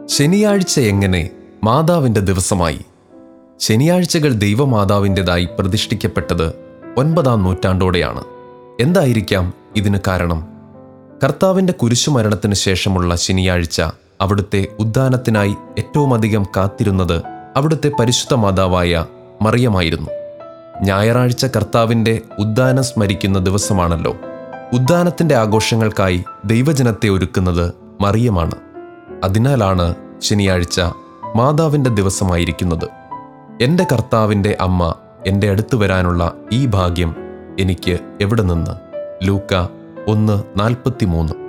ശനിയാഴ്ച എങ്ങനെ മാതാവിന്റെ ദിവസമായി ശനിയാഴ്ചകൾ ദൈവമാതാവിൻ്റെതായി പ്രതിഷ്ഠിക്കപ്പെട്ടത് ഒൻപതാം നൂറ്റാണ്ടോടെയാണ് എന്തായിരിക്കാം ഇതിന് കാരണം കർത്താവിന്റെ കുരിശുമരണത്തിന് ശേഷമുള്ള ശനിയാഴ്ച അവിടുത്തെ ഉദ്ധാനത്തിനായി ഏറ്റവുമധികം കാത്തിരുന്നത് അവിടുത്തെ പരിശുദ്ധ മാതാവായ മറിയമായിരുന്നു ഞായറാഴ്ച കർത്താവിന്റെ ഉദ്ധാനം സ്മരിക്കുന്ന ദിവസമാണല്ലോ ഉദ്ധാനത്തിന്റെ ആഘോഷങ്ങൾക്കായി ദൈവജനത്തെ ഒരുക്കുന്നത് മറിയമാണ് അതിനാലാണ് ശനിയാഴ്ച മാതാവിന്റെ ദിവസമായിരിക്കുന്നത് എൻ്റെ കർത്താവിൻ്റെ അമ്മ എൻ്റെ അടുത്ത് വരാനുള്ള ഈ ഭാഗ്യം എനിക്ക് എവിടെ നിന്ന് ലൂക്ക ഒന്ന് നാൽപ്പത്തിമൂന്ന്